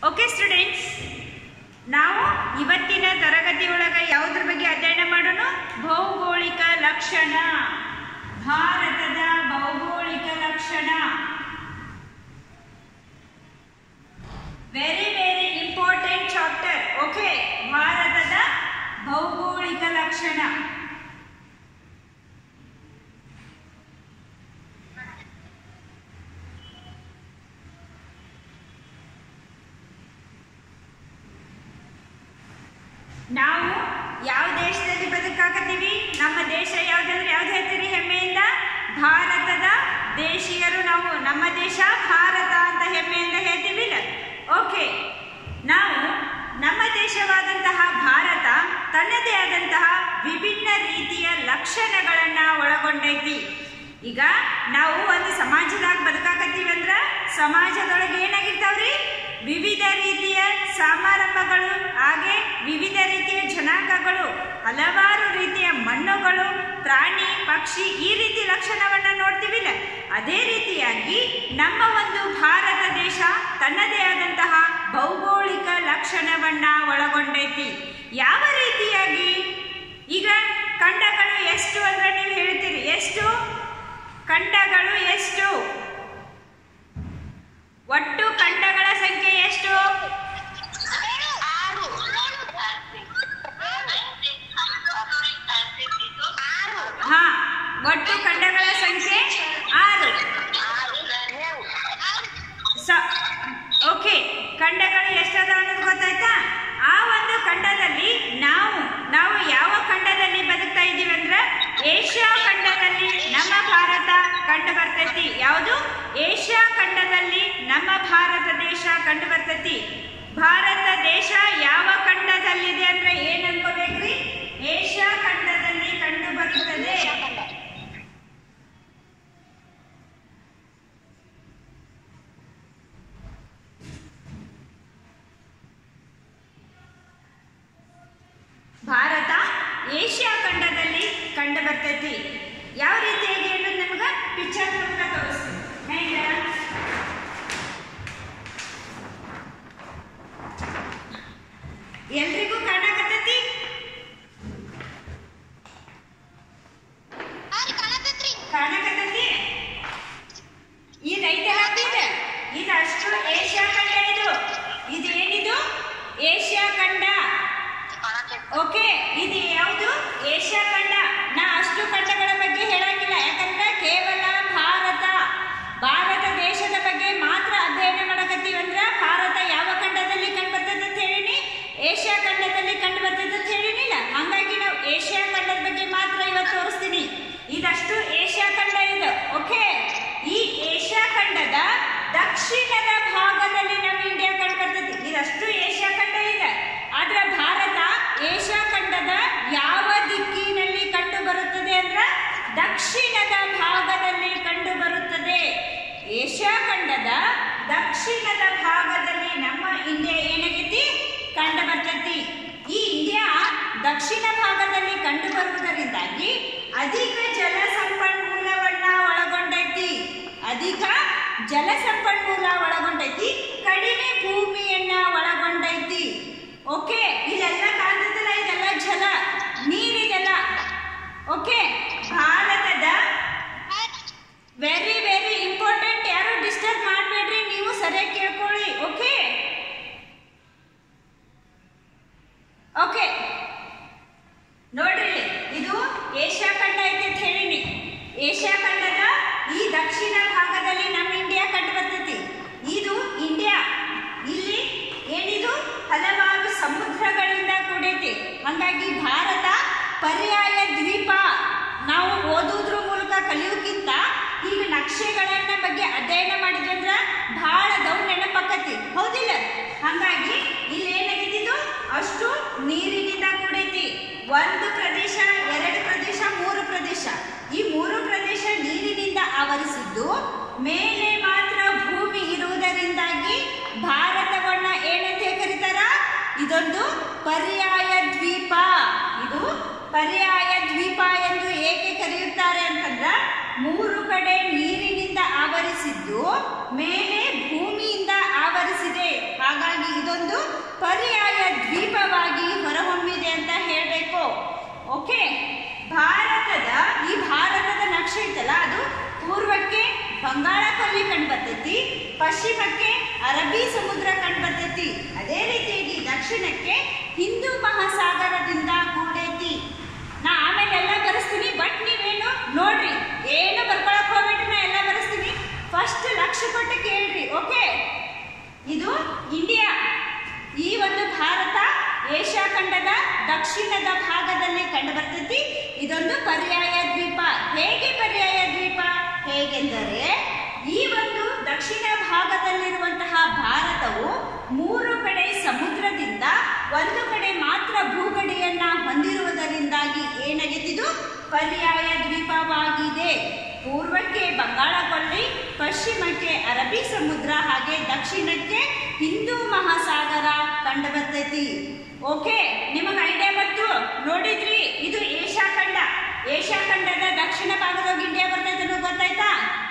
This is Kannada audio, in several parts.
ಓಕೆ ಸ್ಟೂಡೆಂಟ್ಸ್ ನಾವು ಇವತ್ತಿನ ತರಗತಿಯೊಳಗ ಯಾವುದ್ರ ಬಗ್ಗೆ ಅಧ್ಯಯನ ಮಾಡೋಣ ಭೌಗೋಳಿಕ ಲಕ್ಷಣ ಭಾರತದ ಭೌಗೋಳಿಕ ಲಕ್ಷಣ very very important chapter okay ಭಾರತದ ಭೌಗೋಳಿಕ ಲಕ್ಷಣ ನಾವು ಯಾವ ದೇಶದಲ್ಲಿ ಬದುಕಾಕತ್ತೀವಿ ನಮ್ಮ ದೇಶ ಯಾವ್ದಂದ್ರೆ ಯಾವ್ದು ಹೇಳ್ತೀರಿ ಹೆಮ್ಮೆಯಿಂದ ಭಾರತದ ದೇಶೀಯರು ನಾವು ನಮ್ಮ ದೇಶ ಭಾರತ ಅಂತ ಹೆಮ್ಮೆಯಿಂದ ಹೇಳ್ತೀವಿಲ್ಲ ಓಕೆ ನಾವು ನಮ್ಮ ದೇಶವಾದಂತಹ ಭಾರತ ತನ್ನದೇ ಆದಂತಹ ವಿಭಿನ್ನ ರೀತಿಯ ಲಕ್ಷಣಗಳನ್ನ ಒಳಗೊಂಡೈತಿ ಈಗ ನಾವು ಒಂದು ಸಮಾಜದಾಗ ಬದುಕಾಕತ್ತೀವಿ ಅಂದ್ರ ಸಮಾಜದೊಳಗೆ ಏನಾಗಿರ್ತಾವ್ರಿ ವಿವಿಧ ರೀತಿಯ ಸಮಾರಂಭಗಳು ಹಾಗೆ ವಿವಿಧ ರೀತಿಯ ಜನಾಂಗಗಳು ಹಲವಾರು ರೀತಿಯ ಮಣ್ಣುಗಳು ಪ್ರಾಣಿ ಪಕ್ಷಿ ಈ ರೀತಿ ಲಕ್ಷಣವನ್ನ ನೋಡ್ತೀವಿಲ್ಲ ಅದೇ ರೀತಿಯಾಗಿ ನಮ್ಮ ಒಂದು ಭಾರತ ದೇಶ ತನ್ನದೇ ಆದಂತಹ ಭೌಗೋಳಿಕ ಲಕ್ಷಣವನ್ನ ಒಳಗೊಂಡೈತಿ ಯಾವ ರೀತಿಯಾಗಿ ಈಗ ಖಂಡಗಳು ಎಷ್ಟು ಅಂದ್ರೆ ನೀವು ಹೇಳ್ತೀರಿ ಎಷ್ಟು ಖಂಡಗಳು ಎಷ್ಟು ಒಟ್ಟು ಖಂಡಗಳ ಸಂಖ್ಯೆ ಎಷ್ಟು ಹಾ ಒಟ್ಟು ಖಂಡಗಳ ಸಂಖ್ಯೆ ಆರು ಸ ಓಕೆ ಖಂಡಗಳು ಎಷ್ಟದ ಅನ್ನೋದು ಗೊತ್ತಾಯ್ತಾ ಆ ಒಂದು ಖಂಡದಲ್ಲಿ ನಾವು ನಾವು ಯಾವ ಖಂಡದಲ್ಲಿ ಬದುಕ್ತಾ ಇದ್ದೀವಿ ಅಂದ್ರೆ ಏಷ್ಯಾ ಖಂಡದಲ್ಲಿ ನಮ್ಮ ಭಾರತ ಕಂಡು ಬರ್ತೈತಿ ಯಾವುದು ಏಷ್ಯಾ ಖಂಡದಲ್ಲಿ ನಮ್ಮ ಭಾರತ ದೇಶ ಕಂಡು ಬರ್ತೈತಿ ಭಾರತ ದೇಶ ಯಾವ ಖಂಡದಲ್ಲಿದೆ ಅಂದ್ರೆ ಏನ್ ಅನ್ಕೋಬೇಕ್ರಿ ಏಷ್ಯಾ ಖಂಡದಲ್ಲಿ ಕಂಡು ಬರುತ್ತದೆ ಭಾರತ ಏಷ್ಯಾ ಖಂಡದಲ್ಲಿ ಕಂಡು ಬರ್ತೈತಿ ಯಾವ ರೀತಿಯಾಗಿ ಅನ್ನೋದು ನಮ್ಗೆ ಪಿಕ್ಚರ್ ಮೂಲಕ ತೋರಿಸ್ತೀವಿ ಹೆಂಗ ಎಲ್ರಿಗೂ ಕಾಣಕತ್ತೈತಿ ಕಾಣಕತ್ತೈತಿ ಇದೈತೆ ಹಾಕಿದ ಇದು ಅಷ್ಟು ಏಷ್ಯಾ ಖಂಡ ಇದು ಇದು ಏನಿದು ಏಷ್ಯಾ ಖಂಡ ಓಕೆ ಇದು ಯಾವುದು ಏಷ್ಯಾ ಖಂಡ ನಾ ಅಷ್ಟು ಖಂಡಗಳ ಬಗ್ಗೆ ಹೇಳಂಗಿಲ್ಲ ಯಾಕಂದ್ರೆ ಕೇವಲ ಭಾರತ ಭಾರತ ದೇಶದ ಬಗ್ಗೆ ಮಾತ್ರ ಅಧ್ಯಯನ ಮಾಡಕತ್ತೀವಿ ಅಂದ್ರ ಭಾರತ ಯಾವ ಖಂಡದಲ್ಲಿ ಕಂಡು ಬರ್ತದೆ ಅಂತ ಹೇಳಿನಿ ಏಷ್ಯಾ ಖಂಡದಲ್ಲಿ ಕಂಡು ಬರ್ತದೆ ಅಂತ ಹೇಳಿನಿಲ್ಲ ಹಂಗಾಗಿ ನಾವು ಏಷ್ಯಾ ಖಂಡದ ಬಗ್ಗೆ ಮಾತ್ರ ಇವತ್ತು ತೋರಿಸ್ತೀನಿ ಇದಷ್ಟು ಏಷ್ಯಾ ಖಂಡ ಇದು ಓಕೆ ಈ ಏಷ್ಯಾ ಖಂಡದ ದಕ್ಷಿಣದ ಭಾಗದಲ್ಲಿ ನಮ್ಮ ಇಂಡಿಯಾ ಕಂಡು ಬರ್ತದೆ ಇದಷ್ಟು ಏಷ್ಯಾ ಖಂಡ ಇದೆ ಆದ್ರೆ ಭಾರತ ಏಷ್ಯಾ ಖಂಡದ ಯಾವ ದಿಕ್ಕಿನಲ್ಲಿ ಕಂಡು ಬರುತ್ತದೆ ಅಂದ್ರ ದಕ್ಷಿಣದ ಭಾಗದಲ್ಲಿ ಕಂಡು ಬರುತ್ತದೆ ಏಷ್ಯಾ ಖಂಡದ ದಕ್ಷಿಣದ ಭಾಗದಲ್ಲಿ ನಮ್ಮ ಇಂಡಿಯಾ ಏನಾಗೈತಿ ಕಂಡು ಬರ್ತೈತಿ ಈ ಇಂಡಿಯಾ ದಕ್ಷಿಣ ಭಾಗದಲ್ಲಿ ಕಂಡು ಬರುವುದರಿಂದಾಗಿ ಅಧಿಕ ಜಲ ಸಂಪನ್ಮೂಲವನ್ನ ಒಳಗೊಂಡೈತಿ ಅಧಿಕ ಜಲ ಸಂಪನ್ಮೂಲ ಒಳಗೊಂಡೈತಿ ಕಡಿಮೆ ಭೂಮಿಯನ್ನ ಒಳಗೊಂಡೈತಿ ಓಕೆ ಇದೆಲ್ಲ ಕಾಣ್ತದಲ್ಲ ಇದೆಲ್ಲ ಜಲ ನೀರಿದೆಲ್ಲ ಓಕೆ ಭಾರತದ ವೆರಿ ವೆರಿ ಇಂಪಾರ್ಟೆಂಟ್ ಯಾರು ಡಿಸ್ಟರ್ಬ್ ಮಾಡಬೇಡ್ರಿ ನೀವು ಸರಿಯಾಗಿ ಕೇಳ್ಕೊಳ್ಳಿ ಓಕೆ ಓಕೆ ನೋಡ್ರಿ ಇದು ಏಷ್ಯಾ ಖಂಡ ಐತೆ ಅಂತ ಹೇಳಿನಿ ಏಷ್ಯಾ ಖಂಡದ ಈ ದಕ್ಷಿಣ ಭಾಗದಲ್ಲಿ ನಮ್ಮ ಇಂಡಿಯಾ ಕಂಡು ಬರ್ತೈತಿ ಇದು ಇಂಡಿಯಾ ಇಲ್ಲಿ ಏನಿದು ಹಲವಾರು ಸಮುದ್ರಗಳಿಂದ ಕೂಡೈತಿ ಹಂಗಾಗಿ ಭಾರತ ಪರ್ಯಾಯ ದ್ವೀಪ ನಾವು ಓದುವುದ್ರ ಮೂಲಕ ಕಲಿಯೋಕ್ಕಿಂತ ಈಗ ನಕ್ಷೆಗಳನ್ನ ಬಗ್ಗೆ ಅಧ್ಯಯನ ಮಾಡಿದ್ವಿ ಅಂದ್ರ ಬಹಳ ದೌ ನೆನಪಾಕತಿ ಹೌದಿಲ್ಲ ಹಂಗಾಗಿ ಇಲ್ಲಿ ಏನಾಗಿದ್ದು ಅಷ್ಟು ನೀರಿನಿಂದ ಕೂಡೈತಿ ಒಂದು ಪ್ರದೇಶ ಎರಡು ಪ್ರದೇಶ ಮೂರು ಪ್ರದೇಶ ಈ ಮೂರು ಪ್ರದೇಶ ನೀರಿನಿಂದ ಆವರಿಸಿದ್ದು ಮೇಲೆ ಮಾತ್ರ ಭೂಮಿ ಇರುವುದರಿಂದಾಗಿ ಭಾರತವನ್ನ ಏನಂತ ಕರೀತಾರ ಇದೊಂದು ಪರ್ಯಾಯ ದ್ವೀಪ ಇದು ಪರ್ಯಾಯ ದ್ವೀಪ ಎಂದು ಏಕೆ ಕರೆಯುತ್ತಾರೆ ಅಂತಂದ್ರ ಮೂರು ಕಡೆ ನೀರಿನಿಂದ ಆವರಿಸಿದ್ದು ಮೇಲೆ ಭೂಮಿಯಿಂದ ಆವರಿಸಿದೆ ಹಾಗಾಗಿ ಓಕೆ ಭಾರತದ ಈ ಭಾರತದ ನಕ್ಷೆ ಐತಲ್ಲ ಅದು ಪೂರ್ವಕ್ಕೆ ಬಂಗಾಳ ಕೊಲ್ಲಿ ಕಂಡು ಬರ್ತೈತಿ ಪಶ್ಚಿಮಕ್ಕೆ ಅರಬ್ಬಿ ಸಮುದ್ರ ಕಂಡು ಬರ್ತೈತಿ ಅದೇ ರೀತಿಯಾಗಿ ದಕ್ಷಿಣಕ್ಕೆ ಹಿಂದೂ ಮಹಾಸಾಗರದಿಂದ ಕೂಡೈತಿ ನಾ ಆಮೇಲೆ ಎಲ್ಲ ಬರೆಸ್ತೀನಿ ಬಟ್ ನೀವೇನು ನೋಡ್ರಿ ಏನು ಬರ್ಕೊಳಕ್ ಹೋಗ್ಬೇಡ್ರಿ ನಾ ಎಲ್ಲ ಬರೆಸ್ತೀನಿ ಫಸ್ಟ್ ಲಕ್ಷ ಕೊಟ್ಟು ಕೇಳ್ರಿ ಓಕೆ ಇದು ಇಂಡಿಯಾ ಈ ಒಂದು ಭಾರತ ಏಷ್ಯಾ ಖಂಡದ ದಕ್ಷಿಣದ ಭಾಗದಲ್ಲಿ ಕಂಡು ಬರ್ತೈತಿ ಇದೊಂದು ಪರ್ಯಾಯ ದ್ವೀಪ ಹೇಗೆ ಪರ್ಯಾಯ ದ್ವೀಪ ಹೇಗೆಂದರೆ ಈ ಒಂದು ದಕ್ಷಿಣ ಭಾಗದಲ್ಲಿರುವಂತಹ ಭಾರತವು ಮೂರು ಕಡೆ ಸಮುದ್ರದಿಂದ ಒಂದು ಕಡೆ ಮಾತ್ರ ಭೂಗಡಿಯನ್ನ ಹೊಂದಿರುವುದರಿಂದಾಗಿ ಏನಾಗಿತ್ತಿದು ಪರ್ಯಾಯ ದ್ವೀಪವಾಗಿದೆ ಪೂರ್ವಕ್ಕೆ ಬಂಗಾಳ ಕೊಲ್ಲಿ ಪಶ್ಚಿಮಕ್ಕೆ ಅರಬ್ಬಿ ಸಮುದ್ರ ಹಾಗೆ ದಕ್ಷಿಣಕ್ಕೆ ಹಿಂದೂ ಮಹಾಸಾಗರ ಕಂಡು ಬರ್ತೈತಿ ಓಕೆ ನಿಮಗೆ ಐಡಿಯಾ ಬಂತು ನೋಡಿದ್ರಿ ಇದು ಏಷ್ಯಾ ಖಂಡ ಏಷ್ಯಾ ಖಂಡದ ದಕ್ಷಿಣ ಭಾಗದೊಳಗೆ ಇಂಡಿಯಾ ಬರ್ತೈತೆ ಅನ್ನೋದು ಗೊತ್ತಾಯ್ತಾ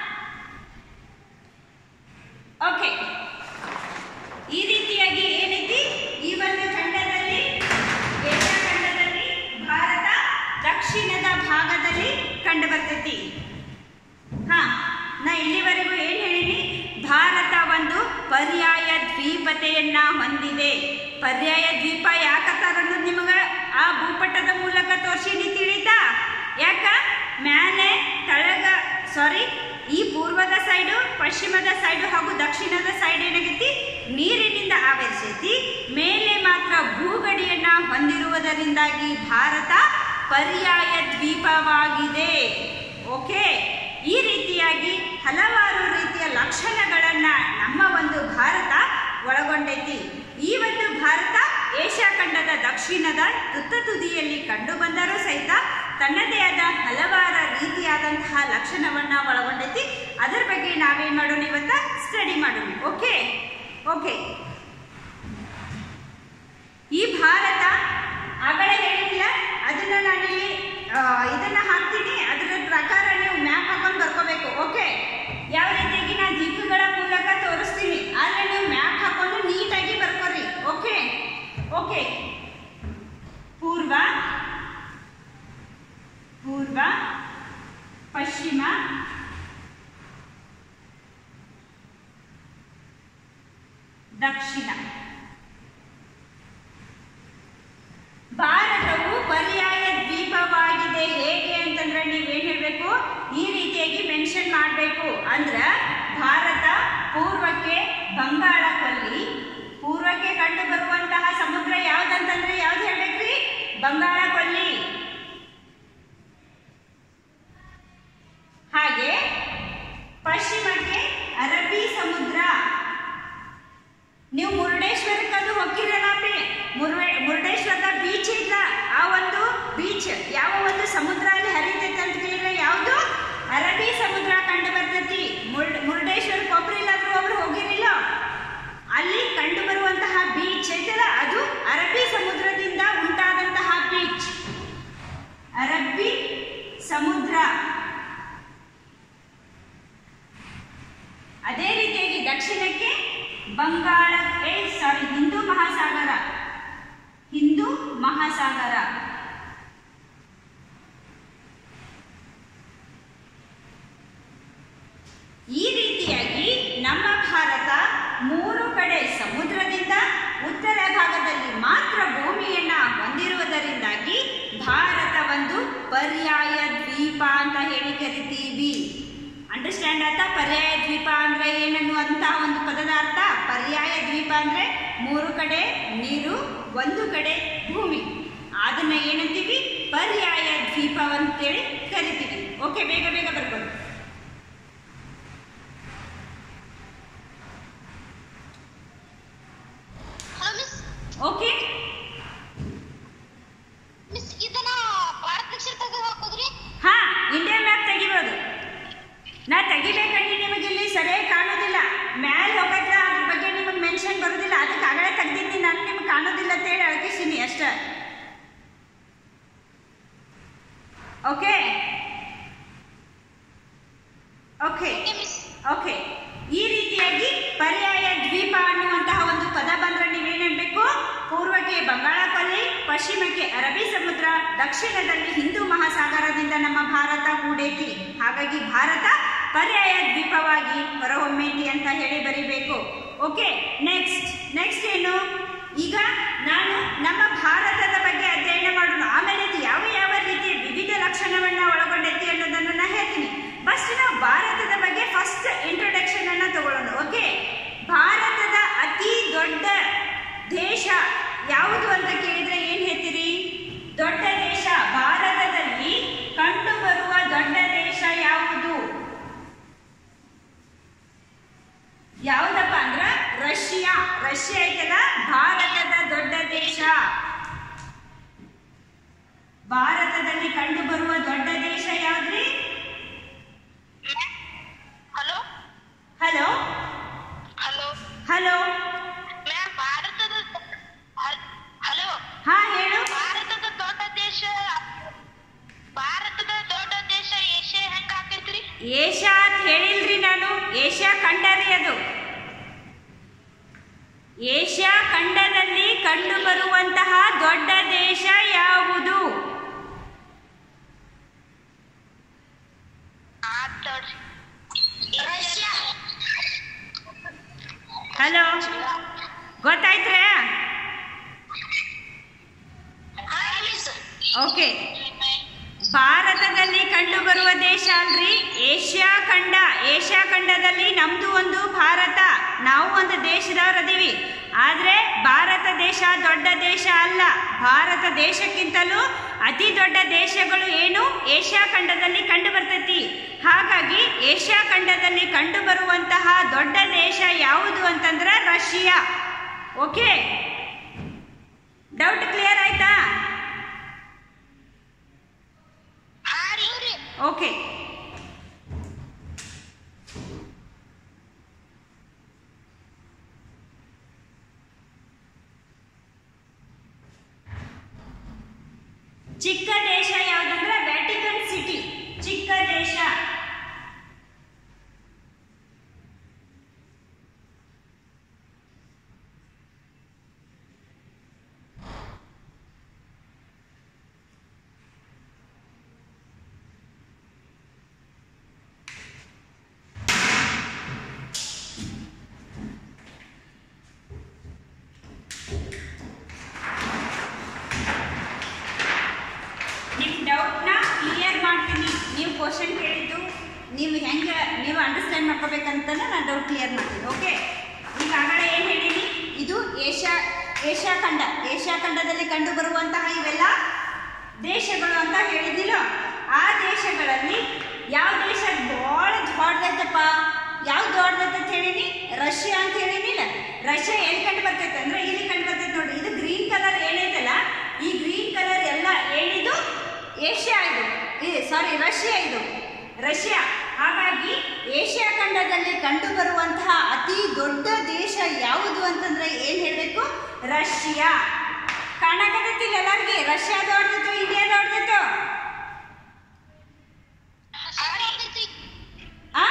ಓಕೆ ಈ ರೀತಿಯಾಗಿ ಏನೈತಿ ಈ ಒಂದು ಖಂಡದಲ್ಲಿ ಏಷ್ಯಾ ಖಂಡದಲ್ಲಿ ಭಾರತ ದಕ್ಷಿಣದ ಭಾಗದಲ್ಲಿ ಕಂಡು ಬರ್ತೈತಿ ಹಾ ನಾ ಇಲ್ಲಿವರೆಗೂ ಏನ್ ಹೇಳಿನಿ ಭಾರತ ಒಂದು ಪರ್ಯಾಯ ದ್ವೀಪತೆಯನ್ನ ಹೊಂದಿದೆ ಪರ್ಯಾಯ ದ್ವೀಪ ಯಾಕತ್ತಾರ ಅನ್ನೋದು ನಿಮಗ ಆ ಭೂಪಟದ ಮೂಲಕ ತೋರ್ಸಿನಿ ತಿಳಿತಾ ಯಾಕ ಮ್ಯಾಲೆ ತಳಗ ಸಾರಿ ಈ ಪೂರ್ವದ ಸೈಡು ಪಶ್ಚಿಮದ ಸೈಡು ಹಾಗೂ ದಕ್ಷಿಣದ ಸೈಡ್ ಏನಾಗೈತಿ ನೀರಿನಿಂದ ಆವರಿಸೈತಿ ಮೇಲೆ ಮಾತ್ರ ಭೂಗಡಿಯನ್ನ ಹೊಂದಿರುವುದರಿಂದಾಗಿ ಭಾರತ ಪರ್ಯಾಯ ದ್ವೀಪವಾಗಿದೆ ಓಕೆ ಈ ರೀತಿಯಾಗಿ ಹಲವಾರು ರೀತಿಯ ಲಕ್ಷಣಗಳನ್ನ ನಮ್ಮ ಒಂದು ಭಾರತ ಒಳಗೊಂಡೈತಿ ಈ ಒಂದು ಭಾರತ ಏಷ್ಯಾ ಖಂಡದ ದಕ್ಷಿಣದ ತುತ್ತ ತುದಿಯಲ್ಲಿ ಕಂಡು ಬಂದರೂ ಸಹಿತ ತನ್ನದೇ ಆದ ಹಲವಾರು ರೀತಿಯಾದಂತಹ ಲಕ್ಷಣವನ್ನ ಒಳಗೊಂಡೈತಿ ಅದರ ಬಗ್ಗೆ ನಾವೇನ್ ಮಾಡೋಣ ಇವತ್ತ ಸ್ಟಡಿ ಮಾಡೋಣ ಓಕೆ ಓಕೆ ಈ ಭಾರತ ಆಗಲೇ ಹೇಳಿಲ್ಲ ಅದನ್ನ ನಾನಿಲ್ಲಿ ಆ, ಇದನ್ನ ಹಾಕ್ತೀನಿ ಅದರ ಪ್ರಕಾರ ನೀವು ಮ್ಯಾಪ್ ಹಾಕೊಂಡು ಬರ್ಕೋಬೇಕು ಓಕೆ ಯಾವ ರೀತಿಯಾಗಿ ನಾನು ದಿಕ್ಕುಗಳ ಮೂಲಕ ತೋರಿಸ್ತೀನಿ ಆದ್ರೆ ನೀವು ಮ್ಯಾಪ್ ಹಾಕೊಂಡು ನೀಟಾಗಿ ಬರ್ಕೋರಿ ಓಕೆ ಓಕೆ ಪೂರ್ವ ಪೂರ್ವ ಪಶ್ಚಿಮ ದಕ್ಷಿಣ ಭಾರತವು ಪರ್ಯಾಯ ದ್ವೀಪವಾಗಿದೆ ಹೇಗೆ ಅಂತಂದ್ರೆ ನೀವೇನ್ ಹೇಳ್ಬೇಕು ಈ ರೀತಿಯಾಗಿ ಮೆನ್ಷನ್ ಮಾಡಬೇಕು ಅಂದ್ರ ಭಾರತ ಪೂರ್ವಕ್ಕೆ ಬಂಗಾಳ ಕೊಲ್ಲಿ ಪೂರ್ವಕ್ಕೆ ಕಂಡು ಬರುವಂತಹ ಸಮುದ್ರ ಯಾವ್ದಂತಂದ್ರೆ ಯಾವ್ದು ಹೇಳ್ಬೇಕ್ರಿ ಬಂಗಾಳ ಕೊಲ್ಲಿ ಹಾಗೆ ಪಶ್ಚಿಮಕ್ಕೆ ಅರಬ್ಬಿ ಸಮುದ್ರ ನೀವು ಮುರುಡೇಶ್ವರಕ್ಕೆ ಅದು ಹೋಗಿರಲ್ಲಪ್ರಿ ಮುರುಡೆ ಮುರುಡೇಶ್ವರದ ಬೀಚ್ ಇಲ್ಲ ಆ ಒಂದು ಬೀಚ್ ಯಾವ ಒಂದು ಸಮುದ್ರ ಅಲ್ಲಿ ಹರಿತೈತೆ ಅಂತ ಕೇಳಿದ್ರೆ ಯಾವುದು ಅರಬ್ಬಿ ಸಮುದ್ರ ಕಂಡು ಬರ್ತೈತಿ ಮುರುಡ್ ಮುರುಡೇಶ್ವರ ಕೊಬ್ರಿಲ್ಲಾದ್ರೂ ಒಬ್ರು ಹೋಗಿರಿಲ್ಲ ಅಲ್ಲಿ ಕಂಡು ಬರುವಂತಹ ಬೀಚ್ ಐತಲ್ಲ ಅದು ಅರಬ್ಬಿ ಸಮುದ್ರದಿಂದ ಉಂಟಾದಂತಹ ಬೀಚ್ ಅರಬ್ಬಿ ಸಮುದ್ರ ಅದೇ ರೀತಿಯಾಗಿ ದಕ್ಷಿಣಕ್ಕೆ ಬಂಗಾಳ ಏ ಸಾರಿ ಹಿಂದೂ ಮಹಾಸಾಗರ ಹಿಂದೂ ಮಹಾಸಾಗರ ಈ ರೀತಿಯಾಗಿ ನಮ್ಮ ಭಾರತ ಮೂರು ಕಡೆ ಸಮುದ್ರದಿಂದ ಉತ್ತರ ಭಾಗದಲ್ಲಿ ಮಾತ್ರ ಭೂಮಿಯನ್ನ ಹೊಂದಿರುವುದರಿಂದಾಗಿ ಭಾರತ ಒಂದು ಪರ್ಯಾಯ ದ್ವೀಪ ಅಂತ ಹೇಳಿ ಕರಿತೀವಿ ಅಂಡರ್ಸ್ಟ್ಯಾಂಡ್ ಆಯ್ತಾ ಪರ್ಯಾಯ ದ್ವೀಪ ಅಂದ್ರೆ ಏನನ್ನುವಂತ ಒಂದು ಪದದ ಅರ್ಥ ಪರ್ಯಾಯ ದ್ವೀಪ ಅಂದ್ರೆ ಮೂರು ಕಡೆ ನೀರು ಒಂದು ಕಡೆ ಭೂಮಿ ಅದನ್ನ ಏನಂತೀವಿ ಪರ್ಯಾಯ ದ್ವೀಪ ಅಂತೇಳಿ ಕರಿತೀವಿ ಓಕೆ ಬೇಗ ಬೇಗ ಬರ್ಬೋದು ಹಲೋ ಮಿಸ್ ಓಕೆ ಮಿಸ್ ಇದನ್ನ ಭಾರತ ನಕ್ಷತ್ರ ತೆಗೆದು ಹಾಕೋದ್ರಿ ಹಾ ಇಂಡಿಯಾ ಮ್ಯಾಪ್ ತೆಗಿಬೋದು ನಾ ತೆಗಿಬೇಕಂದ್ರೆ ನಿಮಗೆ ಇಲ್ಲಿ ಸರಿಯಾಗಿ ಕಾಣೋದಿಲ್ಲ ಮ್ಯಾಲ್ ಹೋಗತ್ರ ಅದ್ರ ಬಗ್ಗೆ ನಿಮಗೆ ಮೆನ್ಷನ್ ಬರೋದಿಲ್ಲ ಅದಕ್ಕೆ ಆಗಲೇ ತೆಗ್ದಿದ್ದೀನಿ ನಾನು ನಿಮ್ಗೆ ಕಾಣೋದಿಲ್ಲ ಅಂತ ಹೇಳಿ ಅಳಕಿಸ್ತೀನಿ ಅಷ್ಟೇ okay okay okay miss okay ಈ ರೀತಿಯಾಗಿ ಪರ್ಯಾಯ ದ್ವೀಪ ಅನ್ನುವಂತಹ ಒಂದು ಪದ ಬಂದ್ರೆ ನೀವೇನ್ ಹೇಳ್ಬೇಕು ಪೂರ್ವಕ್ಕೆ ಬಂಗಾಳ ಕೊಲ್ಲಿ ಪಶ್ಚಿಮ ಪಶ್ಚಿಮಕ್ಕೆ ಅರಬ್ಬಿ ಸಮುದ್ರ ದಕ್ಷಿಣದಲ್ಲಿ ಹಿಂದೂ ಮಹಾಸಾಗರದಿಂದ ನಮ್ಮ ಭಾರತ ಕೂಡೈತಿ ಹಾಗಾಗಿ ಭಾರತ ಪರ್ಯಾಯ ದ್ವೀಪವಾಗಿ ಹೊರಹೊಮ್ಮೈತಿ ಅಂತ ಹೇಳಿ ಬರಿಬೇಕು ಓಕೆ ನೆಕ್ಸ್ಟ್ ನೆಕ್ಸ್ಟ್ ಏನು ಈಗ ನಾನು ನಮ್ಮ ಭಾರತದ ಬಗ್ಗೆ ಅಧ್ಯಯನ ಮಾಡೋಣ ಆಮೇಲೆ ಇದು ಯಾವ ಯಾವ ರೀತಿಯ ವಿವಿಧ ಲಕ್ಷಣವನ್ನ ಒಳಗೊಂಡೈತಿ ಅನ್ನೋದನ್ನು ನಾನು ಹೇಳ್ತೀನಿ ಫಸ್ಟ್ ನಾವು ಭಾರತದ ಬಗ್ಗೆ ಫಸ್ಟ್ ಇಂಟ್ರೊಡಕ್ಷನ್ ಅನ್ನ ತಗೊಳ್ಳೋಣ ಓಕೆ ಭಾರತದ ಅತಿ ದೊಡ್ಡ ದೇಶ ಯಾವುದು ಅಂತ ಕೇಳಿದ್ರೆ ಏನ್ ಹೇಳ್ತೀರಿ ದೊಡ್ಡ ದೇಶ ಭಾರತದಲ್ಲಿ ಕಂಡು ಬರುವ ದೊಡ್ಡ ದೇಶ ಯಾವುದು ಯಾವುದಪ್ಪ ಅಂದ್ರ ರಷ್ಯಾ ರಷ್ಯಾ ಐತಲ್ಲ ಭಾರತದ ದೊಡ್ಡ ದೇಶ ಭಾರತದಲ್ಲಿ ಕಂಡು ಬರುವ ದೊಡ್ಡ ದೇಶ ಯಾವ್ದ್ರಿ hello hello hello hello ma'am ಭಾರತದ ಹಲೋ ಹಾ ಹೇಳು ಭಾರತದ ದೊಡ್ಡ ದೇಶ ಭಾರತದ ದೊಡ್ಡ ದೇಶ ಏಷ್ಯಾ ಹೆಂಗ ಆಕೈತ್ರಿ ಏಷ್ಯಾ ಅಂತ ಹೇಳಿಲ್ರಿ ನಾನು ಏಷ್ಯಾ ಖಂಡ ರೀ ಅದು ಏಷ್ಯಾ ಖಂಡದಲ್ಲಿ ಕಂಡು ಬರುವಂತಹ ದೊಡ್ಡ ದೇಶ ಯಾವುದು ಆತಡ್ರಿ ರಷ್ಯಾ ಹಲೋ ಗೊತ್ತಾಯ್ತ್ರಾ ಓಕೆ ಭಾರತದಲ್ಲಿ ಕಂಡು ಬರುವ ದೇಶ ಅಲ್ರಿ ಏಷ್ಯಾ ಖಂಡ ಏಷ್ಯಾ ಖಂಡದಲ್ಲಿ ನಮ್ದು ಒಂದು ಭಾರತ ನಾವು ಒಂದು ದೇಶದವರದೀವಿ ಆದ್ರೆ ಭಾರತ ದೇಶ ದೊಡ್ಡ ದೇಶ ಅಲ್ಲ ಭಾರತ ದೇಶಕ್ಕಿಂತಲೂ ಅತಿ ದೊಡ್ಡ ದೇಶಗಳು ಏನು ಏಷ್ಯಾ ಖಂಡದಲ್ಲಿ ಕಂಡು ಬರ್ತೈತಿ ಹಾಗಾಗಿ ಏಷ್ಯಾ ಖಂಡದಲ್ಲಿ ಕಂಡು ಬರುವಂತಹ ದೊಡ್ಡ ದೇಶ ಯಾವುದು ಅಂತಂದ್ರೆ ರಷ್ಯಾ ಓಕೆ ಡೌಟ್ ಕ್ಲಿಯರ್ ಆಯ್ತಾ ಓಕೆ ಚಿಕ್ಕ ದೇಶ ಯಾವುದಂದ್ರೆ ವ್ಯಾಟಿಕನ್ ಸಿಟಿ ಚಿಕ್ಕ ದೇಶ ನಿಮ್ಮ ಡೌಟ್ನ ಕ್ಲಿಯರ್ ಮಾಡ್ತೀನಿ ನೀವು ಕ್ವಶನ್ ಕೇಳಿದ್ದು ನೀವು ಹೆಂಗೆ ನೀವು ಅಂಡರ್ಸ್ಟ್ಯಾಂಡ್ ಮಾಡ್ಕೋಬೇಕಂತ ನಾನು ಡೌಟ್ ಕ್ಲಿಯರ್ ಮಾಡ್ತೀನಿ ಓಕೆ ಈಗಾಗಲೇ ಏನು ಹೇಳಿನಿ ಇದು ಏಷ್ಯಾ ಏಷ್ಯಾ ಖಂಡ ಏಷ್ಯಾ ಖಂಡದಲ್ಲಿ ಕಂಡು ಬರುವಂತಹ ಇವೆಲ್ಲ ದೇಶಗಳು ಅಂತ ಹೇಳಿದಿಲ್ಲ ಆ ದೇಶಗಳಲ್ಲಿ ಯಾವ ದೇಶ ಭಾಳ ದೊಡ್ಡದೈತಪ್ಪ ಯಾವ ದೊಡ್ಡದೈತೆ ಅಂತ ಹೇಳಿನಿ ರಷ್ಯಾ ಅಂತ ಹೇಳಿನಿಲ್ಲ ರಷ್ಯಾ ಎಲ್ಲಿ ಕಂಡು ಬರ್ತೈತೆ ಅಂದ್ರೆ ಇಲ್ಲಿ ಕಂಡು ಬರ್ತೈತೆ ನೋಡಿ ಇದು ಗ್ರೀನ್ ಕಲರ್ ಏನೈತಲ್ಲ ಈ ಗ್ರೀನ್ ಕಲರ್ ಎಲ್ಲ ಏನಿದು ಏಷ್ಯಾ ಇದು ಸಾರಿ ರಷ್ಯಾ ಇದು ರಷ್ಯಾ ಹಾಗಾಗಿ ಏಷ್ಯಾ ಖಂಡದಲ್ಲಿ ಕಂಡು ಬರುವಂತಹ ಅತಿ ದೊಡ್ಡ ದೇಶ ಯಾವುದು ಅಂತಂದ್ರೆ ಏನ್ ಹೇಳ್ಬೇಕು ರಷ್ಯಾ ಕಾಣಕತ್ತಿಲ್ಲ ಎಲ್ಲರಿಗೆ ರಷ್ಯಾ ದೊಡ್ಡದಿತ್ತು ಇಂಡಿಯಾ ದೊಡ್ಡದಿತ್ತು ಆ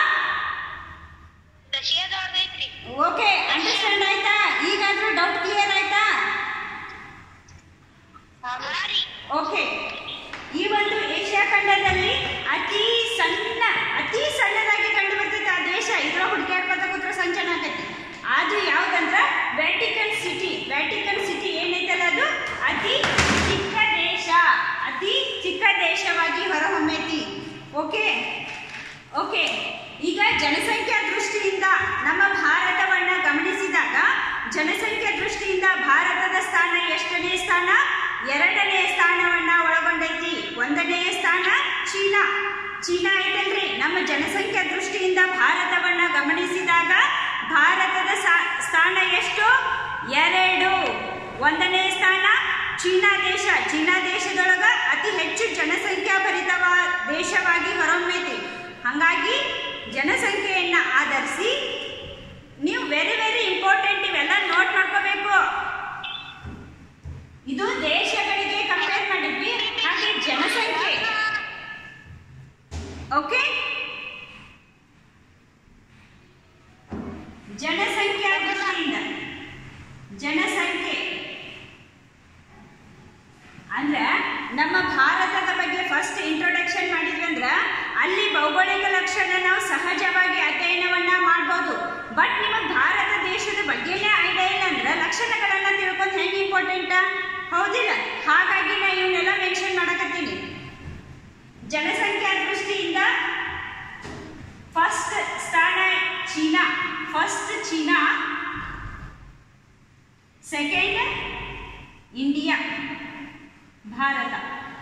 ರಷ್ಯಾ ದೊಡ್ಡದೈತ್ರಿ ಓಕೆ ಅಂಡರ್ಸ್ಟ್ಯಾಂಡ್ ಆಯ್ತಾ ಈಗಾದ್ರೂ ಡೌಟ್ ಕ್ಲಿಯರ್ ಆಯ್ತಾ ಹಾರಿ ಓಕೆ ಈ ಒಂದು ಏಷ್ಯಾ ಖಂಡದಲ್ಲಿ ಅತಿ ಸಣ್ಣ ಅತಿ ಸಣ್ಣದಾಗಿ ಕಂಡು ಬರ್ತೈತೆ ಆ ದೇಶ ಇದ್ರ ಹುಡುಕ್ಯಾಡ್ಕೊತ ಕೂತ್ರ ಸಂಚನ ಆಗೈತಿ ಅದು ಯಾವ್ದಂದ್ರ ವ್ಯಾಟಿಕನ್ ಸಿಟಿ ವ್ಯಾಟಿಕನ್ ಸಿಟಿ ಏನೈತಲ್ಲ ಅದು ಅತಿ ಚಿಕ್ಕ ದೇಶ ಅತಿ ಚಿಕ್ಕ ದೇಶವಾಗಿ ಹೊರಹೊಮ್ಮೈತಿ ಓಕೆ ಓಕೆ ಈಗ ಜನಸಂಖ್ಯಾ ದೃಷ್ಟಿಯಿಂದ ನಮ್ಮ ಭಾರತವನ್ನ ಗಮನಿಸಿದಾಗ ಜನಸಂಖ್ಯಾ ದೃಷ್ಟಿಯಿಂದ ಭಾರತದ ಸ್ಥಾನ ಎಷ್ಟನೇ ಸ್ಥಾನ ಎರಡನೇ ಸ್ಥಾನವನ್ನ ಒಳಗೊಂಡೈತಿ ಒಂದನೇ ಸ್ಥಾನ ಚೀನಾ ಚೀನಾ ಐತಲ್ರಿ ನಮ್ಮ ಜನಸಂಖ್ಯಾ ದೃಷ್ಟಿಯಿಂದ ಭಾರತವನ್ನ ಗಮನಿಸಿದಾಗ ಭಾರತದ ಸಾ- ಸ್ಥಾನ ಎಷ್ಟು ಎರಡು ಒಂದನೇ ಸ್ಥಾನ ಚೀನಾ ದೇಶ ಚೀನಾ ದೇಶದೊಳಗ ಅತಿ ಹೆಚ್ಚು ಜನಸಂಖ್ಯಾ ಭರಿತವ ದೇಶವಾಗಿ ಹೊರಹೊಮ್ಮೈತಿ ಹಾಗಾಗಿ ಜನಸಂಖ್ಯೆಯನ್ನ ಆಧರಿಸಿ ನೀವು ವೆರಿ ವೆರಿ ಇಂಪಾರ್ಟೆಂಟ್ ಇವೆಲ್ಲ ನೋಟ್ ಮಾಡ್ಕೋಬೇಕು ಇದು ದೇಶಗಳಿಗೆ ಕಂಪೇರ್ ಮಾಡಿದ್ವಿ ಹಾಗೆ ಜನಸಂಖ್ಯೆ ಓಕೆ ಜನಸಂಖ್ಯಾ ದೃಷ್ಟಿಯಿಂದ ಜನಸಂಖ್ಯೆ ಲಕ್ಷಣಗಳನ್ನ ತಿಳ್ಕೊಂಡು ಹೆಂಗೆ ಇಂಪಾರ್ಟೆಂಟ ಹೌದಿಲ್ಲ ಹಾಗಾಗಿ ನಾ ಇವನ್ನೆಲ್ಲ ಮೆನ್ಷನ್ ಮಾಡಕತ್ತೀನಿ ಜನಸಂಖ್ಯಾ ದೃಷ್ಟಿಯಿಂದ ಫಸ್ಟ್ ಸ್ಥಾನ China first China second India ಭಾರತ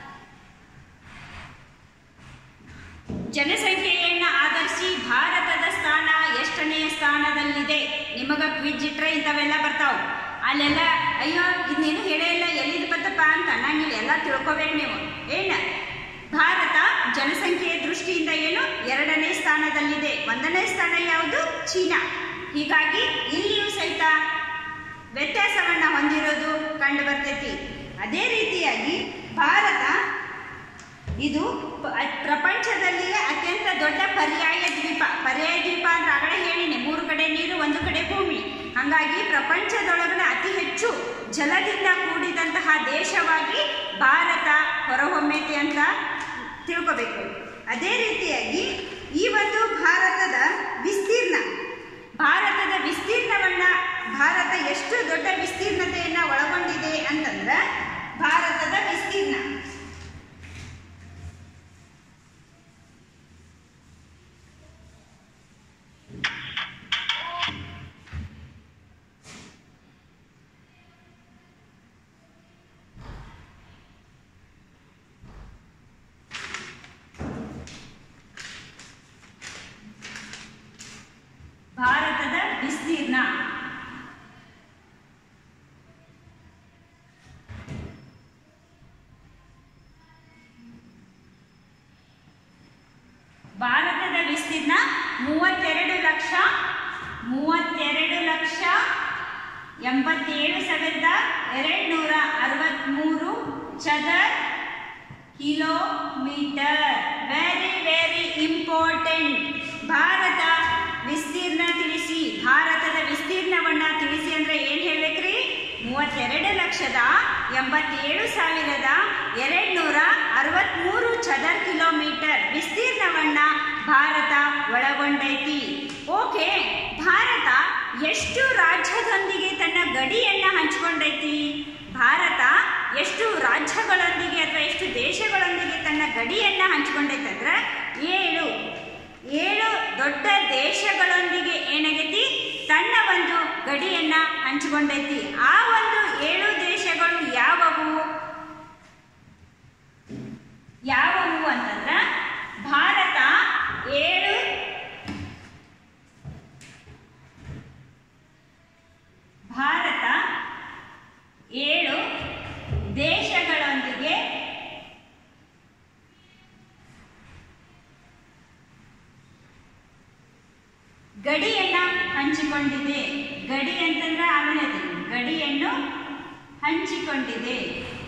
ಜನಸಂಖ್ಯೆಯನ್ನು ಆಧರಿಸಿ ಭಾರತದ ಸ್ಥಾನ ಎಷ್ಟನೆಯ ಸ್ಥಾನದಲ್ಲಿದೆ ನಿಮಗ ಕ್ವಿಜ್ ಇಟ್ರೆ ಇಂಥವೆಲ್ಲ ಬರ್ತಾವ ಅಲ್ಲೆಲ್ಲ ಅಯ್ಯೋ ಇನ್ನೇನು ಹೇಳೇ ಇಲ್ಲ ಎಲ್ಲಿದ್ ಬತ್ತಪ್ಪ ಅಂತ ಅನ್ನಂಗಿಲ್ಲ ಎಲ್ಲ ತಿಳ್ಕೊಬೇಕು ನೀವು ಏನ ಭಾರತ ಜನಸಂಖ್ಯೆಯ ದೃಷ್ಟಿಯಿಂದ ಏನು ಎರಡನೇ ಸ್ಥಾನದಲ್ಲಿದೆ ಒಂದನೇ ಸ್ಥಾನ ಯಾವುದು ಚೀನಾ ಹೀಗಾಗಿ ಇಲ್ಲಿಯೂ ಸಹಿತ ವ್ಯತ್ಯಾಸವನ್ನ ಹೊಂದಿರೋದು ಕಂಡು ಬರ್ತೈತಿ ಅದೇ ರೀತಿಯಾಗಿ ಭಾರತ ಇದು ಪ- ಪ್ರಪಂಚದಲ್ಲಿಯೇ ಅತ್ಯಂತ ದೊಡ್ಡ ಪರ್ಯಾಯ ದ್ವೀಪ ಪರ್ಯಾಯ ದ್ವೀಪ ಅಂದ್ರೆ ಆಗಲೇ ಹೇಳಿನಿ ಮೂರು ಕಡೆ ನೀರು ಒಂದು ಕಡೆ ಭೂಮಿ ಹಾಗಾಗಿ ಪ್ರಪಂಚದೊಳಗಡೆ ಅತಿ ಹೆಚ್ಚು ಜಲದಿಂದ ಕೂಡಿದಂತಹ ದೇಶವಾಗಿ ಭಾರತ ಹೊರಹೊಮ್ಮೈತಿ ಅಂತ ತಿಳ್ಕೋಬೇಕು ಅದೇ ರೀತಿಯಾಗಿ ಈ ಒಂದು ಭಾರತದ ವಿಸ್ತೀರ್ಣ ಭಾರತದ ವಿಸ್ತೀರ್ಣವನ್ನ ಭಾರತ ಎಷ್ಟು ದೊಡ್ಡ ವಿಸ್ತೀರ್ಣತೆಯನ್ನ ಒಳಗೊಂಡಿದೆ ಅಂತಂದ್ರೆ ಭಾರತದ ವಿಸ್ತೀರ್ಣ ಭಾರತದ ವಿಸ್ತೀರ್ಣ ಭಾರತದ ವಿಸ್ತೀರ್ಣ ಮೂವತ್ತೆರಡು ಲಕ್ಷ ಮೂವತ್ತೆರಡು ಲಕ್ಷ ಎಂಬತ್ತೇಳು ಸಾವಿರದ ಎರಡು ನೂರ ಅರವತ್ತ್ಮೂರು ಚದರ್ ಕಿಲೋಮೀಟರ್ ವೆರಿ ವೆರಿ ಇಂಪಾರ್ಟೆಂಟ್ ಭಾರತ ವಿಸ್ತೀರ್ಣ ತಿಳಿಸಿ ಭಾರತದ ವಿಸ್ತೀರ್ಣವನ್ನ ತಿಳಿಸಿ ಅಂದ್ರೆ ಏನ್ ಹೇಳ್ಬೇಕ್ರಿ ಮೂವತ್ತೆರಡು ಲಕ್ಷದ ಎಂಬತ್ತೇಳು ಸಾವಿರದ ಎರಡು ನೂರ ಅರವತ್ತ್ಮೂರು ಚದರ್ ಕಿಲೋಮೀಟರ್ ವಿಸ್ತೀರ್ಣವನ್ನ ಭಾರತ ಒಳಗೊಂಡೈತಿ ಓಕೆ ಭಾರತ ಎಷ್ಟು ರಾಜ್ಯದೊಂದಿಗೆ ತನ್ನ ಗಡಿಯನ್ನ ಹಂಚಿಕೊಂಡೈತಿ ಭಾರತ ಎಷ್ಟು ರಾಜ್ಯಗಳೊಂದಿಗೆ ಅಥವಾ ಎಷ್ಟು ದೇಶಗಳೊಂದಿಗೆ ತನ್ನ ಗಡಿಯನ್ನ ಹಂಚಿಕೊಂಡೈತೆ ಅಂದ್ರೆ ಏಳು ಏಳು ದೊಡ್ಡ ದೇಶಗಳೊಂದಿಗೆ ಏನಾಗೈತಿ ತನ್ನ ಒಂದು ಗಡಿಯನ್ನ ಹಂಚಿಕೊಂಡೈತಿ ಆ ಒಂದು ಏಳು ದೇಶಗಳು ಯಾವುವು ಯಾವುವು ಅಂತಂದ್ರ ಭಾರತ ಏಳು ಭಾರತ ಏಳು ದೇಶಗಳೊಂದಿಗೆ ಗಡಿಯನ್ನ ಹಂಚಿಕೊಂಡಿದೆ ಗಡಿ ಅಂತಂದ್ರೆ ಆಮೇಲೆ ಅದು ಗಡಿಯನ್ನು ಹಂಚಿಕೊಂಡಿದೆ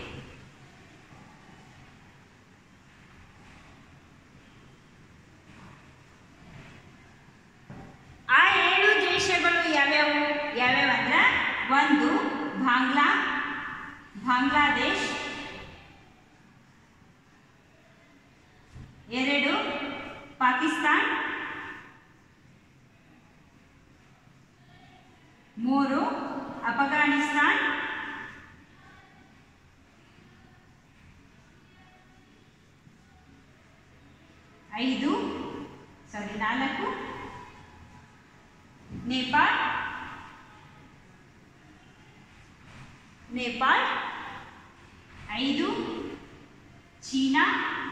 ಆ ಏಳು ದೇಶಗಳು ಯಾವ್ಯಾವು ಯಾವ್ಯಾವ ಅಂದ್ರ ಒಂದು ಬಾಂಗ್ಲಾ ಬಾಂಗ್ಲಾದೇಶ್ ಎರಡು ಪಾಕಿಸ್ತಾನ್ ಮೂರು ಅಫಘಾನಿಸ್ತಾನ್ ಐದು ಸಾರಿ ನಾಲ್ಕು ನೇಪಾಳ್ ನೇಪಾಳ್ ಐದು ಚೀನಾ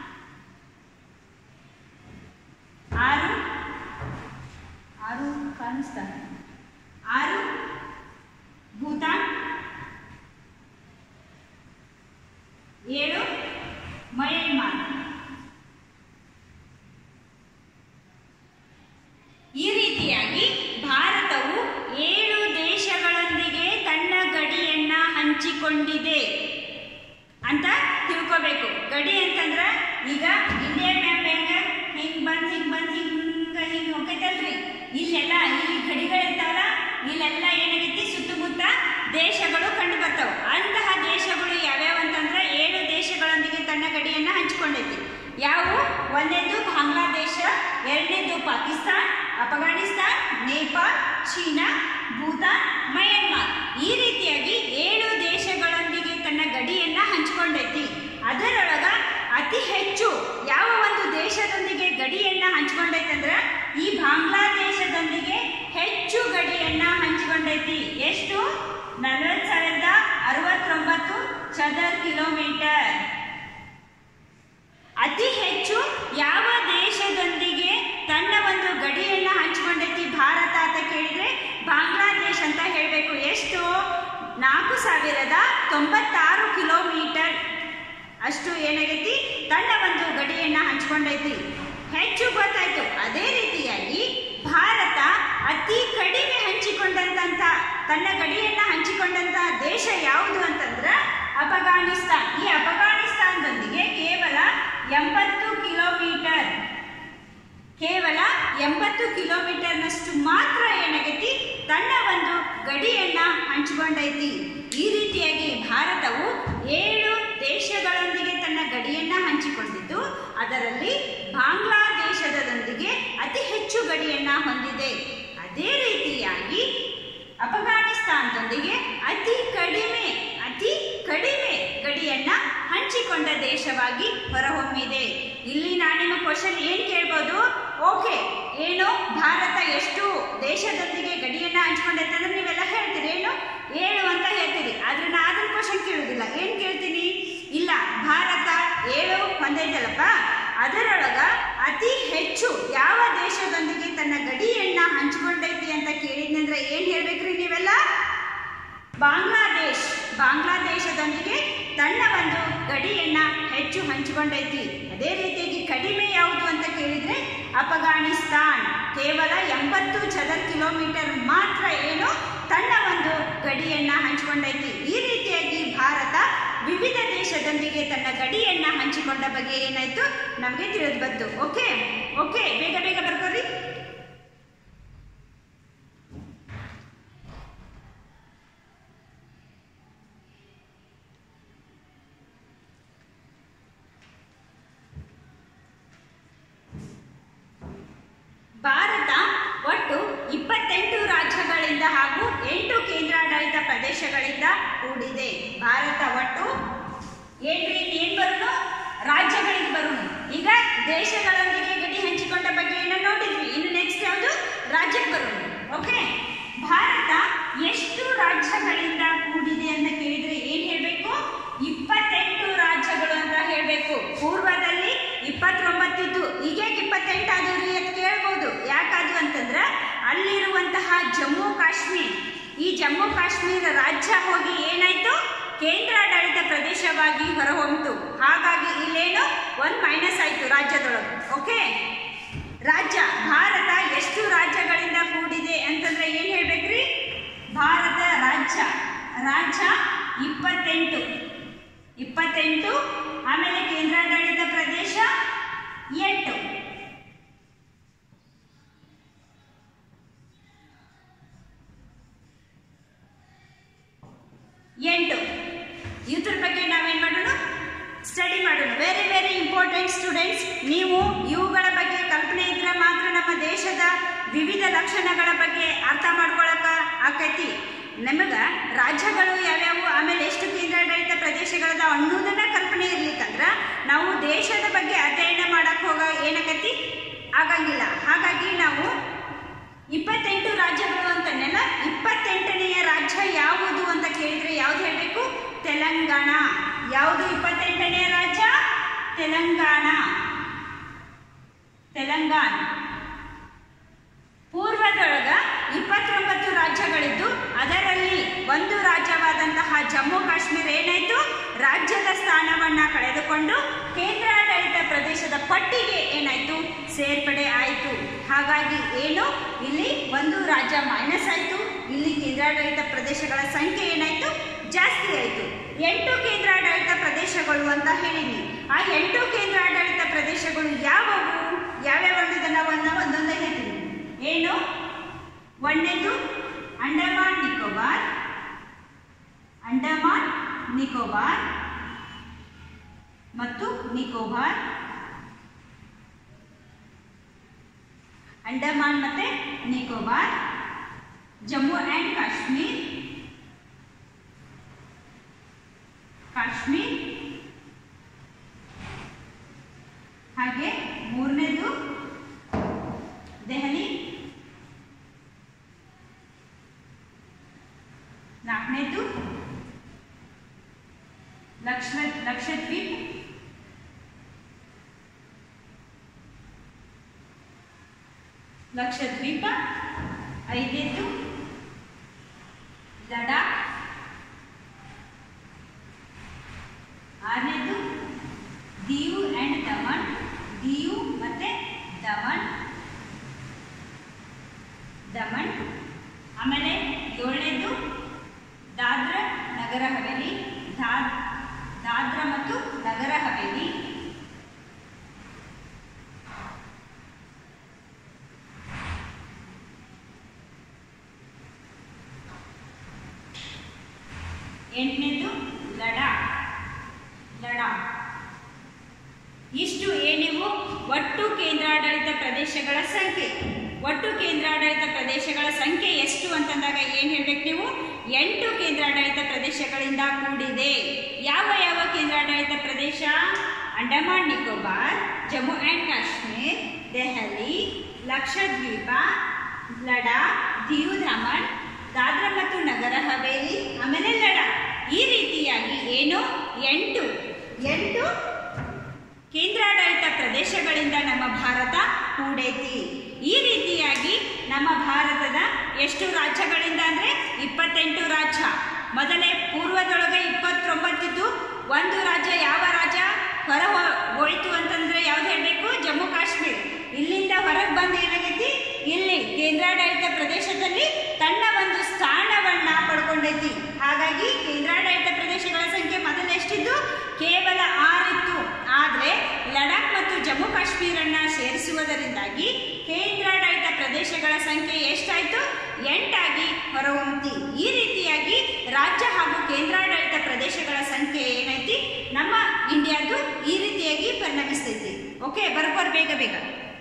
ಆರು ಆರು ಕಾಣಿಸ್ತಾ ಆರು ಭೂತಾನ್ ಏಳು ಮಯನ್ಮಾರ್ ಈ ರೀತಿಯಾಗಿ ಭಾರತವು ಏಳು ದೇಶಗಳೊಂದಿಗೆ ತನ್ನ ಗಡಿಯನ್ನ ಹಂಚಿಕೊಂಡಿದೆ ಅಂತ ತಿಳ್ಕೋಬೇಕು ಗಡಿ ಅಂತಂದ್ರ ಈಗ ಇಂಡಿಯಾ ಮ್ಯಾಪ್ ಹೆಂಗ ಹಿಂಗ್ ಬಂದ್ ಹಿಂಗ್ ಬಂದ್ ಹಿಂಗ ಹಿಂಗ್ ಹೋಗೈತಲ್ರಿ ಇಲ್ಲೆಲ್ಲ ಇಲ್ಲಿ ಗಡಿಗಳಿರ್ತಾವಲ್ಲ ಇಲ್ಲೆಲ್ಲ ಏನಾಗೈತಿ ಸುತ್ತಮುತ್ತ ದೇಶಗಳು ಕಂಡು ಬರ್ತಾವ ಅಂತಹ ದೇಶಗಳು ಯಾವ್ಯಾವ ಅಂತಂದ್ರೆ ಏಳು ದೇಶಗಳೊಂದಿಗೆ ತನ್ನ ಗಡಿಯನ್ನ ಹಂಚಿಕೊಂಡೈತಿ ಯಾವುವು ಒಂದನೇದು ಬಾಂಗ್ಲಾದೇಶ ಎರಡನೇದು ಪಾಕಿಸ್ತಾನ್ ಅಫಘಾನಿಸ್ತಾನ್ ನೇಪಾಳ್ ಚೀನಾ ಭೂತಾನ್ ಮಯನ್ಮಾರ್ ಈ ರೀತಿ ಅದರೊಳಗ ಅತಿ ಹೆಚ್ಚು ಯಾವ ಒಂದು ದೇಶದೊಂದಿಗೆ ಗಡಿಯನ್ನ ಹಂಚಿಕೊಂಡೈತಂದ್ರ ಈ ಬಾಂಗ್ಲಾದೇಶದೊಂದಿಗೆ ಹೆಚ್ಚು ಗಡಿಯನ್ನ ಹಂಚಿಕೊಂಡೈತಿ ಎಷ್ಟು ನಲವತ್ತು ಸಾವಿರದ ಅರವತ್ತೊಂಬತ್ತು ಚದರ್ ಕಿಲೋಮೀಟರ್ ಅತಿ ಹೆಚ್ಚು ಯಾವ ದೇಶದೊಂದಿಗೆ ತನ್ನ ಒಂದು ಗಡಿಯನ್ನ ಹಂಚಿಕೊಂಡೈತಿ ಭಾರತ ಅಂತ ಕೇಳಿದ್ರೆ ಬಾಂಗ್ಲಾದೇಶ್ ಅಂತ ಹೇಳಬೇಕು ಎಷ್ಟು ನಾಲ್ಕು ಸಾವಿರದ ತೊಂಬತ್ತಾರು ಕಿಲೋಮೀಟರ್ ಅಷ್ಟು ಏನಾಗೈತಿ ತನ್ನ ಒಂದು ಗಡಿಯನ್ನ ಹಂಚಿಕೊಂಡೈತಿ ಹೆಚ್ಚು ಗೊತ್ತಾಯ್ತು ಅದೇ ರೀತಿಯಾಗಿ ಭಾರತ ಅತಿ ಕಡಿಮೆ ಹಂಚಿಕೊಂಡಂತ ತನ್ನ ಗಡಿಯನ್ನ ಹಂಚಿಕೊಂಡಂತ ದೇಶ ಯಾವುದು ಅಂತಂದ್ರ ಅಫಘಾನಿಸ್ತಾನ್ ಈ ಅಫಘಾನಿಸ್ತಾನದೊಂದಿಗೆ ಕೇವಲ ಎಂಬತ್ತು ಕಿಲೋಮೀಟರ್ ಕೇವಲ ಎಂಬತ್ತು ಕಿಲೋಮೀಟರ್ನಷ್ಟು ಮಾತ್ರ ಏನಾಗೈತಿ ತನ್ನ ಒಂದು ಗಡಿಯನ್ನ ಹಂಚಿಕೊಂಡೈತಿ ಈ ರೀತಿಯಾಗಿ ಭಾರತವು ಏಳು ದೇಶಗಳೊಂದಿಗೆ ತನ್ನ ಗಡಿಯನ್ನ ಹಂಚಿಕೊಂಡಿದ್ದು ಅದರಲ್ಲಿ ಬಾಂಗ್ಲಾದೇಶದೊಂದಿಗೆ ಅತಿ ಹೆಚ್ಚು ಗಡಿಯನ್ನ ಹೊಂದಿದೆ ಅದೇ ರೀತಿಯಾಗಿ ಅಫಘಾನಿಸ್ತಾನದೊಂದಿಗೆ ಅತಿ ಕಡಿಮೆ ಅತಿ ಕಡಿಮೆ ಗಡಿಯನ್ನ ಹಂಚಿಕೊಂಡ ದೇಶವಾಗಿ ಹೊರಹೊಮ್ಮಿದೆ ಇಲ್ಲಿ ನಾನು ನಿಮ್ಮ ಕ್ವಶನ್ ಏನ್ ಕೇಳ್ಬೋದು ಓಕೆ ಏನು ಭಾರತ ಎಷ್ಟು ದೇಶದೊಂದಿಗೆ ಗಡಿಯನ್ನ ಹಂಚಿಕೊಂಡೈತೆ ಅಂದ್ರೆ ನೀವೆಲ್ಲ ಹೇಳ್ತೀರಿ ಏನು ಏಳು ಅಂತ ಹೇಳ್ತೀರಿ ಆದ್ರೆ ನಾ ಅದನ್ನ ಕ್ವಶನ್ ಕೇಳುದಿಲ್ಲ ಏನ್ ಕೇಳ್ತೀನಿ ಇಲ್ಲ ಭಾರತ ಏಳು ಹೊಂದೈತಲ್ಲಪ್ಪ ಅದರೊಳಗ ಅತಿ ಹೆಚ್ಚು ಯಾವ ದೇಶದೊಂದಿಗೆ ತನ್ನ ಗಡಿಯನ್ನ ಹಂಚಿಕೊಂಡೈತಿ ಅಂತ ಕೇಳಿದ್ನಂದ್ರೆ ಏನ್ ಹೇಳ್ಬೇಕ್ರಿ ನೀವೆಲ್ಲ ಬಾಂಗ್ಲಾದೇಶ್ ಬಾಂಗ್ಲಾದೇಶದೊಂದಿಗೆ ತನ್ನ ಒಂದು ಗಡಿಯನ್ನ ಹೆಚ್ಚು ಹಂಚಿಕೊಂಡೈತಿ ಅದೇ ರೀತಿಯಾಗಿ ಕಡಿಮೆ ಯಾವುದು ಅಂತ ಕೇಳಿದ್ರೆ ಅಫಘಾನಿಸ್ತಾನ್ ಕೇವಲ ಎಂಬತ್ತು ಚದರ್ ಕಿಲೋಮೀಟರ್ ಮಾತ್ರ ಏನು ತನ್ನ ಒಂದು ಗಡಿಯನ್ನ ಹಂಚಿಕೊಂಡೈತಿ ಈ ರೀತಿಯಾಗಿ ಭಾರತ ವಿವಿಧ ದೇಶದೊಂದಿಗೆ ತನ್ನ ಗಡಿಯನ್ನ ಹಂಚಿಕೊಂಡ ಬಗ್ಗೆ ಏನಾಯ್ತು ನಮಗೆ ತಿಳಿದು ಬಂತು ಓಕೆ ಓಕೆ ಬೇಗ ಬೇಗ ಬರ್ಕೋರಿ ಭಾರತ ಒಟ್ಟು ಇಪ್ಪತ್ತೆಂಟು ರಾಜ್ಯಗಳಿಂದ ಹಾಗೂ ಎಂಟು ಕೇಂದ್ರಾಡಳಿತ ಪ್ರದೇಶಗಳಿಂದ ಕೂಡಿದೆ ಭಾರತ ಒಟ್ಟು ಏನ್ರಿ ಏನ್ ಬರೋನು ರಾಜ್ಯಗಳಿಗೆ ಬರೋನು ಈಗ ದೇಶಗಳೊಂದಿಗೆ ಗಡಿ ಹಂಚಿಕೊಂಡ ಬಗ್ಗೆ ಏನೋ ನೋಡಿದ್ವಿ ಇನ್ನು ನೆಕ್ಸ್ಟ್ ಯಾವುದು ರಾಜ್ಯಕ್ಕೆ ಬರೋನು ಓಕೆ ಭಾರತ ಎಷ್ಟು ರಾಜ್ಯಗಳಿಂದ ಕೂಡಿದೆ ಅಂತ ಕೇಳಿದ್ರೆ ಏನ್ ಹೇಳ್ಬೇಕು ಇಪ್ಪತ್ತೆಂಟು ರಾಜ್ಯಗಳು ಅಂತ ಹೇಳ್ಬೇಕು ಪೂರ್ವದಲ್ಲಿ ಇಪ್ಪತ್ತೊಂಬತ್ತಿದ್ದು ಈಗ ಇಪ್ಪತ್ತೆಂಟು ಆದವ್ರಿ ಅಂತ ಕೇಳ್ಬೋದು ಯಾಕಾದು ಅಂತಂದ್ರ ಅಲ್ಲಿರುವಂತಹ ಜಮ್ಮು ಕಾಶ್ಮೀರ್ ಈ ಜಮ್ಮು ಕಾಶ್ಮೀರ ರಾಜ್ಯ ಹೋಗಿ ಏನಾಯ್ತು ಕೇಂದ್ರಾಡಳಿತ ಪ್ರದೇಶವಾಗಿ ಹೊರಹೊಮ್ಮಿತು ಹಾಗಾಗಿ ಇಲ್ಲೇನು ಒಂದ್ ಮೈನಸ್ ಆಯ್ತು ರಾಜ್ಯದೊಳಗೆ ಓಕೆ ರಾಜ್ಯ ಭಾರತ ಎಷ್ಟು ರಾಜ್ಯಗಳಿಂದ ಕೂಡಿದೆ ಅಂತಂದ್ರೆ ಏನ್ ಹೇಳ್ಬೇಕ್ರಿ ಭಾರತ ರಾಜ್ಯ ರಾಜ್ಯ ಇಪ್ಪತ್ತೆಂಟು ಇಪ್ಪತ್ತೆಂಟು ಆಮೇಲೆ ಕೇಂದ್ರಾಡಳಿತ ಪ್ರದೇಶ ಎಂಟು ಎಂಟು ಇದ್ರ ಬಗ್ಗೆ ನಾವೇನ್ ಮಾಡೋಣ ಸ್ಟಡಿ ಮಾಡೋಣ ವೆರಿ ವೆರಿ ಇಂಪಾರ್ಟೆಂಟ್ ಸ್ಟೂಡೆಂಟ್ಸ್ ನೀವು ಇವುಗಳ ಬಗ್ಗೆ ಕಲ್ಪನೆ ಇದ್ರೆ ಮಾತ್ರ ನಮ್ಮ ದೇಶದ ವಿವಿಧ ಲಕ್ಷಣಗಳ ಬಗ್ಗೆ ಅರ್ಥ ಮಾಡ್ಕೊಳಕ ಆಕೈತಿ ನಮಗ ರಾಜ್ಯಗಳು ಯಾವ್ಯಾವು ಆಮೇಲೆ ಎಷ್ಟು ಕೇಂದ್ರಾಡಳಿತ ಪ್ರದೇಶಗಳದ ಅನ್ನೋದನ್ನ ಕಲ್ಪನೆ ಇರ್ಲಿಕ್ಕಂದ್ರ ನಾವು ದೇಶದ ಬಗ್ಗೆ ಅಧ್ಯಯನ ಮಾಡಕ್ ಹೋಗ ಏನಾಗತಿ ಆಗಂಗಿಲ್ಲ ಹಾಗಾಗಿ ನಾವು ಇಪ್ಪತ್ತೆಂಟು ರಾಜ್ಯಗಳು ಅಂತಂದೆಲ್ಲ ಇಪ್ಪತ್ತೆಂಟನೆಯ ರಾಜ್ಯ ಯಾವುದು ಅಂತ ಕೇಳಿದ್ರೆ ಯಾವ್ದು ಹೇಳ್ಬೇಕು ತೆಲಂಗಾಣ ಯಾವುದು ಇಪ್ಪತ್ತೆಂಟನೆಯ ರಾಜ್ಯ ತೆಲಂಗಾಣ ತೆಲಂಗಾಣ ಪೂರ್ವದೊಳಗ ಇಪ್ಪತ್ತೊಂಬತ್ತು ರಾಜ್ಯಗಳಿದ್ದು ಅದರಲ್ಲಿ ಒಂದು ರಾಜ್ಯವಾದಂತಹ ಜಮ್ಮು ಕಾಶ್ಮೀರ ಏನಾಯ್ತು ರಾಜ್ಯದ ಸ್ಥಾನವನ್ನ ಕಳೆದುಕೊಂಡು ಕೇಂದ್ರಾಡಳಿತ ಪ್ರದೇಶದ ಪಟ್ಟಿಗೆ ಏನಾಯ್ತು ಸೇರ್ಪಡೆ ಆಯಿತು ಹಾಗಾಗಿ ಏನು ಇಲ್ಲಿ ಒಂದು ರಾಜ್ಯ ಮೈನಸ್ ಆಯಿತು ಇಲ್ಲಿ ಕೇಂದ್ರಾಡಳಿತ ಪ್ರದೇಶಗಳ ಸಂಖ್ಯೆ ಏನಾಯ್ತು ಜಾಸ್ತಿ ಆಯಿತು ಎಂಟು ಕೇಂದ್ರಾಡಳಿತ ಪ್ರದೇಶಗಳು ಅಂತ ಹೇಳಿದ್ವಿ ಆ ಎಂಟು ಕೇಂದ್ರಾಡಳಿತ ಪ್ರದೇಶಗಳು ಯಾವುವು ಯಾವ್ಯಾವ ಅನ್ನೋದನ್ನ ಒಂದ ಒಂದೊಂದೇ ಹೇಳ್ತೀನಿ ಏನು ಒಂದನೇದು ಅಂಡಮಾನ್ ನಿಕೋಬಾರ್ ಅಂಡಮಾನ್ ನಿಕೋಬಾರ್ ಮತ್ತು ನಿಕೋಬಾರ್ ಅಂಡಮಾನ್ ಮತ್ತೆ ನಿಕೋಬಾರ್ ಜಮ್ಮು ಆ್ಯಂಡ್ ಕಾಶ್ಮೀರ್ ಕಾಶ್ಮೀರ್ ನಾಲ್ಕನೇದು ಲಕ್ಷ ಲಕ್ಷದ್ವೀಪ್ ಲಕ್ಷದ್ವೀಪ ಐದನೇದು ಲಡಾಖ್ ಆರನೇದು ದಿಯು ಆ್ಯಂಡ್ ದಮನ್ ದಿಯು ಮತ್ತೆ ದಮನ್ ದಮನ್ ಆಮೇಲೆ ಏಳನೇದು ದಾದ್ರ ನಗರ ಹವೇಲಿ ದಾದ್ ದಾದ್ರ ಮತ್ತು ನಗರ ಹವೇಲಿ ಎಂಟನೇದು ಲಡಾಖ್ ಲಡಾಖ್ ಇಷ್ಟು ಏನಿವು ಒಟ್ಟು ಕೇಂದ್ರಾಡಳಿತ ಪ್ರದೇಶಗಳ ಸಂಖ್ಯೆ ಒಟ್ಟು ಕೇಂದ್ರಾಡಳಿತ ಪ್ರದೇಶಗಳ ಸಂಖ್ಯೆ ಎಷ್ಟು ಅಂತಂದಾಗ ಏನು ಹೇಳ್ಬೇಕು ನೀವು ಎಂಟು ಕೇಂದ್ರಾಡಳಿತ ಪ್ರದೇಶಗಳಿಂದ ಕೂಡಿದೆ ಯಾವ ಯಾವ ಕೇಂದ್ರಾಡಳಿತ ಪ್ರದೇಶ ಅಂಡಮಾನ್ ನಿಕೋಬಾರ್ ಜಮ್ಮು ಆ್ಯಂಡ್ ಕಾಶ್ಮೀರ್ ದೆಹಲಿ ಲಕ್ಷದ್ವೀಪ ಲಡಾಖ್ ದಿಯು ದಮನ್ ದಾದ್ರ ಮತ್ತು ನಗರ ಹವೇಲಿ ಆಮೇಲೆ ಲಡಾಖ್ ಈ ರೀತಿಯಾಗಿ ಏನು ಎಂಟು ಎಂಟು ಕೇಂದ್ರಾಡಳಿತ ಪ್ರದೇಶಗಳಿಂದ ನಮ್ಮ ಭಾರತ ಕೂಡೈತಿ ಈ ರೀತಿಯಾಗಿ ನಮ್ಮ ಭಾರತದ ಎಷ್ಟು ರಾಜ್ಯಗಳಿಂದ ಅಂದರೆ ಇಪ್ಪತ್ತೆಂಟು ರಾಜ್ಯ ಮೊದಲೇ ಪೂರ್ವದೊಳಗೆ ಇಪ್ಪತ್ತೊಂಬತ್ತಿದ್ದು ಒಂದು ರಾಜ್ಯ ಯಾವ ರಾಜ್ಯ ಹೊರ ಹೋ- ಹೋಯ್ತು ಅಂತಂದ್ರೆ ಯಾವ್ದು ಹೇಳಬೇಕು ಜಮ್ಮು ಕಾಶ್ಮೀರ್ ಇಲ್ಲಿಂದ ಹೊರಗೆ ಬಂದು ಏನಾಗೈತಿ ಇಲ್ಲಿ ಕೇಂದ್ರಾಡಳಿತ ಪ್ರದೇಶದಲ್ಲಿ ತನ್ನ ಒಂದು ಸ್ಥಾನವನ್ನ ಪಡ್ಕೊಂಡೈತಿ ಹಾಗಾಗಿ ಕೇಂದ್ರಾಡಳಿತ ಪ್ರದೇಶಗಳ ಸಂಖ್ಯೆ ಮೊದಲು ಎಷ್ಟಿದ್ದು ಕೇವಲ ಆರಿತ್ತು ಆದರೆ ಲಡಾಖ್ ಮತ್ತು ಜಮ್ಮು ಕಾಶ್ಮೀರನ್ನ ಸೇರಿಸುವುದರಿಂದಾಗಿ ಕೇಂದ್ರಾಡಳಿತ ಪ್ರದೇಶಗಳ ಸಂಖ್ಯೆ ಎಷ್ಟಾಯ್ತು ಎಂಟಾಗಿ ಹೊರಹೊಮ್ಮತಿ ಈ ರೀತಿಯಾಗಿ ರಾಜ್ಯ ಹಾಗೂ ಕೇಂದ್ರಾಡಳಿತ ಪ್ರದೇಶಗಳ ಸಂಖ್ಯೆ ಏನೈತಿ ನಮ್ಮ ಇಂಡಿಯಾದು ಈ ರೀತಿಯಾಗಿ ಪರಿಣಮಿಸ್ತೈತಿ ಓಕೆ ಬರ್ಕೋರ್ ಬೇಗ ಬೇಗ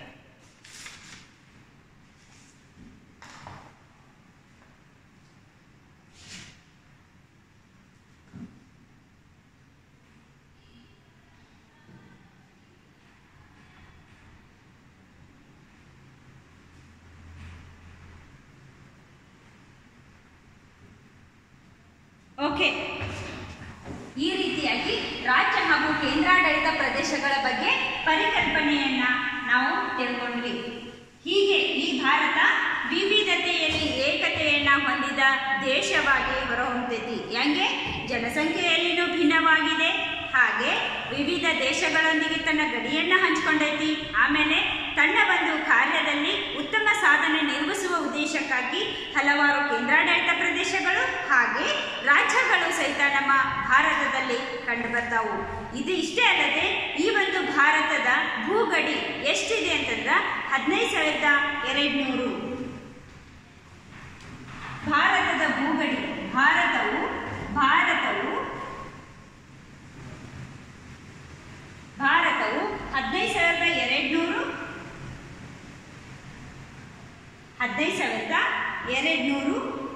ಓಕೆ ಈ ರೀತಿಯಾಗಿ ರಾಜ್ಯ ಹಾಗೂ ಕೇಂದ್ರಾಡಳಿತ ಪ್ರದೇಶಗಳ ಬಗ್ಗೆ ಪರಿಕಲ್ಪನೆಯನ್ನ ನಾವು ತಿಳ್ಕೊಂಡ್ವಿ ಹೀಗೆ ಈ ಭಾರತ ವಿವಿಧತೆಯಲ್ಲಿ ಏಕತೆಯನ್ನ ಹೊಂದಿದ ದೇಶವಾಗಿ ಹೊರಹೊಮ್ಮತೈತಿ ಹೆಂಗೆ ಜನಸಂಖ್ಯೆಯಲ್ಲಿನೂ ಭಿನ್ನವಾಗಿದೆ ಹಾಗೆ ವಿವಿಧ ದೇಶಗಳೊಂದಿಗೆ ತನ್ನ ಗಡಿಯನ್ನ ಹಂಚಿಕೊಂಡೈತಿ ಆಮೇಲೆ ತನ್ನ ಒಂದು ಕಾರ್ಯದಲ್ಲಿ ಉತ್ತಮ ಸಾಧನೆ ನಿರ್ವಹಿಸುವ ಉದ್ದೇಶಕ್ಕಾಗಿ ಹಲವಾರು ಕೇಂದ್ರಾಡಳಿತ ಪ್ರದೇಶಗಳು ಹಾಗೆ ರಾಜ್ಯಗಳು ಸಹಿತ ನಮ್ಮ ಭಾರತದಲ್ಲಿ ಕಂಡುಬರ್ತಾವು ಇದು ಇಷ್ಟೇ ಅಲ್ಲದೆ ಈ ಒಂದು ಭಾರತದ ಭೂಗಡಿ ಎಷ್ಟಿದೆ ಅಂತಂದ್ರ ಹದಿನೈದು ಸಾವಿರದ ಎರಡು ನೂರು ಭಾರತದ ಭೂಗಡಿ ಭಾರತವು ಭಾರತವು ಭಾರತವು ಹದಿನೈದು ಸಾವಿರದ ಎರಡು ನೂರು ಹದಿನೈದು ಸಾವಿರದ ಎರಡು ನೂರು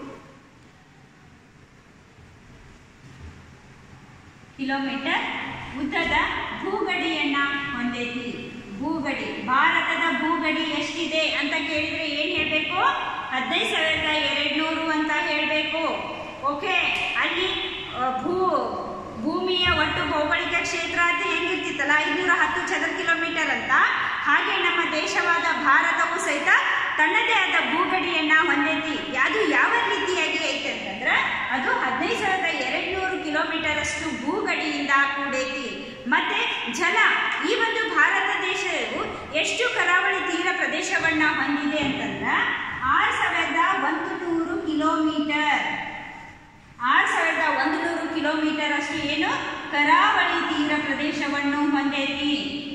ಕಿಲೋಮೀಟರ್ ಉದ್ದದ ಭೂಗಡಿಯನ್ನ ಹೊಂದೈತಿ ಭೂಗಡಿ ಭಾರತದ ಭೂಗಡಿ ಎಷ್ಟಿದೆ ಅಂತ ಕೇಳಿದ್ರೆ ಏನ್ ಹೇಳ್ಬೇಕು ಹದಿನೈದು ಸಾವಿರದ ಎರಡು ನೂರು ಅಂತ ಹೇಳ್ಬೇಕು ಓಕೆ ಅಲ್ಲಿ ಆ, ಭೂ ಭೂಮಿಯ ಒಟ್ಟು ಭೌಗೋಳಿಕ ಕ್ಷೇತ್ರ ಅಂತ ಹೆಂಗಿರ್ತಿತ್ತಲ್ಲ ಐನೂರ ಹತ್ತು ಚದರ ಕಿಲೋಮೀಟರ್ ಅಂತ ಹಾಗೆ ನಮ್ಮ ದೇಶವಾದ ಭಾರತವು ಸಹಿತ ತನ್ನದೇ ಆದ ಭೂಗಡಿಯನ್ನ ಹೊಂದೈತಿ ಅದು ಯಾವ ರೀತಿಯಾಗಿ ಐತೆ ಅಂತಂದ್ರೆ ಅದು ಹದಿನೈದು ಸಾವಿರದ ಎರಡು ನೂರು ಕಿಲೋಮೀಟರ್ ಅಷ್ಟು ಭೂಗಡಿಯಿಂದ ಕೂಡೈತಿ ಮತ್ತೆ ಜಲ ಈ ಒಂದು ಭಾರತ ದೇಶವು ಎಷ್ಟು ಕರಾವಳಿ ತೀರ ಪ್ರದೇಶವನ್ನ ಹೊಂದಿದೆ ಅಂತಂದ್ರೆ ಆರು ಸಾವಿರದ ಒಂದು ನೂರು ಕಿಲೋಮೀಟರ್ ಆರು ಸಾವಿರದ ಒಂದು ನೂರು ಕಿಲೋಮೀಟರ್ ಅಷ್ಟು ಏನು ಕರಾವಳಿ ತೀರ ಪ್ರದೇಶವನ್ನು ಹೊಂದೈತಿ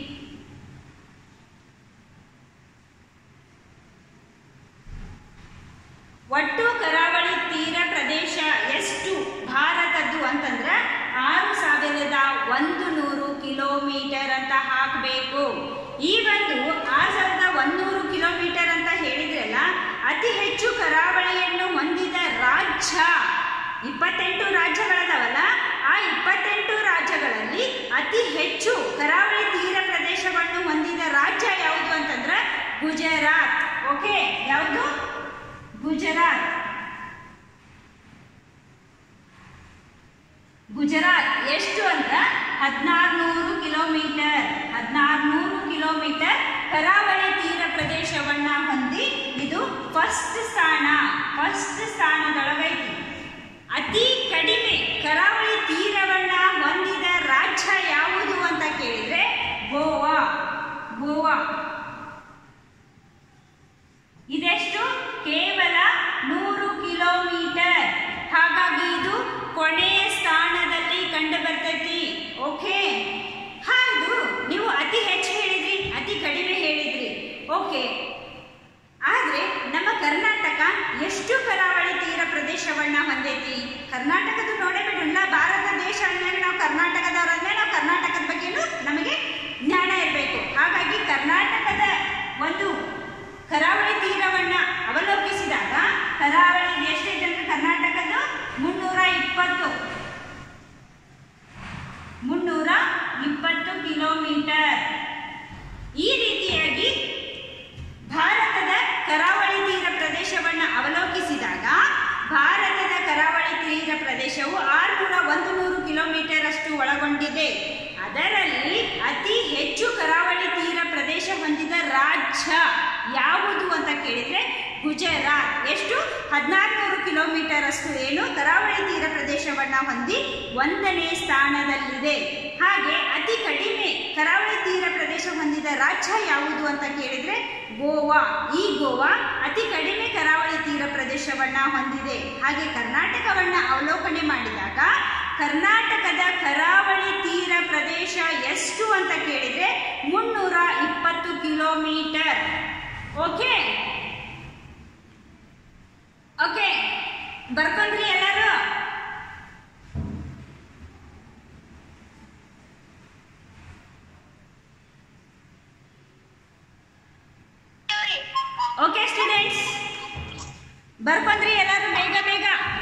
ಒಟ್ಟು ಕರಾವಳಿ ತೀರ ಪ್ರದೇಶ ಎಷ್ಟು ಭಾರತದ್ದು ಅಂತಂದ್ರೆ ಆರು ಸಾವಿರದ ಒಂದು ನೂರು ಕಿಲೋಮೀಟರ್ ಅಂತ ಹಾಕಬೇಕು ಈ ಒಂದು ಆರು ಸಾವಿರದ ಒಂದೂರು ಕಿಲೋಮೀಟರ್ ಅಂತ ಹೇಳಿದ್ರಲ್ಲ ಅತಿ ಹೆಚ್ಚು ಕರಾವಳಿಯನ್ನು ಹೊಂದಿದ ರಾಜ್ಯ ಇಪ್ಪತ್ತೆಂಟು ರಾಜ್ಯಗಳದಾವಲ್ಲ ಆ ಇಪ್ಪತ್ತೆಂಟು ರಾಜ್ಯಗಳಲ್ಲಿ ಅತಿ ಹೆಚ್ಚು ಕರಾವಳಿ ತೀರ ಪ್ರದೇಶವನ್ನು ಹೊಂದಿದ ರಾಜ್ಯ ಯಾವುದು ಅಂತಂದ್ರೆ ಗುಜರಾತ್ ಓಕೆ ಯಾವುದು ಗುಜರಾತ್ ಗುಜರಾತ್ ಎಷ್ಟು ಅಂತ ಹದಿನಾರುನೂರು ಕಿಲೋಮೀಟರ್ ಹದಿನಾರುನೂರು ಕಿಲೋಮೀಟರ್ ಕರಾವಳಿ ತೀರ ಪ್ರದೇಶವನ್ನ ಹೊಂದಿ ಇದು ಫಸ್ಟ್ ಸ್ಥಾನ ಫಸ್ಟ್ ಸ್ಥಾನದೊಳಗೈತಿ ಅತಿ ಕಡಿಮೆ ಕರಾವಳಿ ತೀರವನ್ನ ಹೊಂದಿದ ರಾಜ್ಯ ಯಾವುದು ಅಂತ ಕೇಳಿದ್ರೆ ಗೋವಾ ಗೋವಾ ಇದೆಷ್ಟು ಕೇವಲ ನೂರು ಕಿಲೋಮೀಟರ್ ಹಾಗಾಗಿ ಇದು ಕೊನೆಯ ಸ್ಥಾನದಲ್ಲಿ ಕಂಡು ಬರ್ತೈತಿ ಓಕೆ ಹೌದು ನೀವು ಅತಿ ಹೆಚ್ಚು ಹೇಳಿದ್ರಿ ಅತಿ ಕಡಿಮೆ ಹೇಳಿದ್ರಿ ಓಕೆ ಆದ್ರೆ ನಮ್ಮ ಕರ್ನಾಟಕ ಎಷ್ಟು ಕರಾವಳಿ ತೀರ ಪ್ರದೇಶವನ್ನ ಹೊಂದೈತಿ ಕರ್ನಾಟಕದ ನೋಡೇ ಬಿಡಲ್ಲ ಭಾರತ ದೇಶ ಅಂದ್ಮೇಲೆ ನಾವು ಕರ್ನಾಟಕದವರಾದ್ಮೇಲೆ ನಾವು ಕರ್ನಾಟಕದ ಬಗ್ಗೆನೂ ನಮಗೆ ಜ್ಞಾನ ಇರಬೇಕು ಹಾಗಾಗಿ ಕರ್ನಾಟಕದ ಒಂದು ಕರಾವಳಿ ತೀರವನ್ನ ಅವಲೋಕಿಸಿದಾಗ ಕರಾವಳಿ ಎಷ್ಟಿದೆ ಅಂದ್ರೆ ಕರ್ನಾಟಕದ ಮುನ್ನೂರ ಇಪ್ಪತ್ತು ಮುನ್ನೂರ ಇಪ್ಪತ್ತು ಕಿಲೋಮೀಟರ್ ಈ ರೀತಿಯಾಗಿ ಭಾರತದ ಕರಾವಳಿ ತೀರ ಪ್ರದೇಶವನ್ನು ಅವಲೋಕಿಸಿದಾಗ ಭಾರತದ ಕರಾವಳಿ ತೀರ ಪ್ರದೇಶವು ಆರುನೂರ ಒಂದು ನೂರು ಕಿಲೋಮೀಟರ್ ಅಷ್ಟು ಒಳಗೊಂಡಿದೆ ಅದರಲ್ಲಿ ಅತಿ ಹೆಚ್ಚು ಕರಾವಳಿ ತೀರ ಪ್ರದೇಶ ಹೊಂದಿದ ರಾಜ್ಯ ಯಾವುದು ಅಂತ ಕೇಳಿದ್ರೆ ಗುಜರಾತ್ ಎಷ್ಟು ಹದಿನಾರುನೂರು ಕಿಲೋಮೀಟರ್ ಅಷ್ಟು ಏನು ಕರಾವಳಿ ತೀರ ಪ್ರದೇಶವನ್ನ ಹೊಂದಿ ಒಂದನೇ ಸ್ಥಾನದಲ್ಲಿದೆ ಹಾಗೆ ಅತಿ ಕಡಿಮೆ ಕರಾವಳಿ ತೀರ ಪ್ರದೇಶ ಹೊಂದಿದ ರಾಜ್ಯ ಯಾವುದು ಅಂತ ಕೇಳಿದ್ರೆ ಗೋವಾ ಈ ಗೋವಾ ಅತಿ ಕಡಿಮೆ ಕರಾವಳಿ ತೀರ ಪ್ರದೇಶವನ್ನ ಹೊಂದಿದೆ ಹಾಗೆ ಕರ್ನಾಟಕವನ್ನ ಅವಲೋಕನೆ ಮಾಡಿದಾಗ ಕರ್ನಾಟಕದ ಕರಾವಳಿ ತೀರ ಪ್ರದೇಶ ಎಷ್ಟು ಅಂತ ಕೇಳಿದ್ರೆ ಮುನ್ನೂರ ಇಪ್ಪತ್ತು ಕಿಲೋಮೀಟರ್ ಓಕೆ ಓಕೆ ಬರ್ಕೊಂಡ್ರಿ ಎಲ್ಲರೂ ಓಕೆ ಸ್ಟೂಡೆಂಟ್ಸ್ ಬರ್ಕೊಂಡ್ರಿ ಎಲ್ಲರೂ ಬೇಗ ಬೇಗ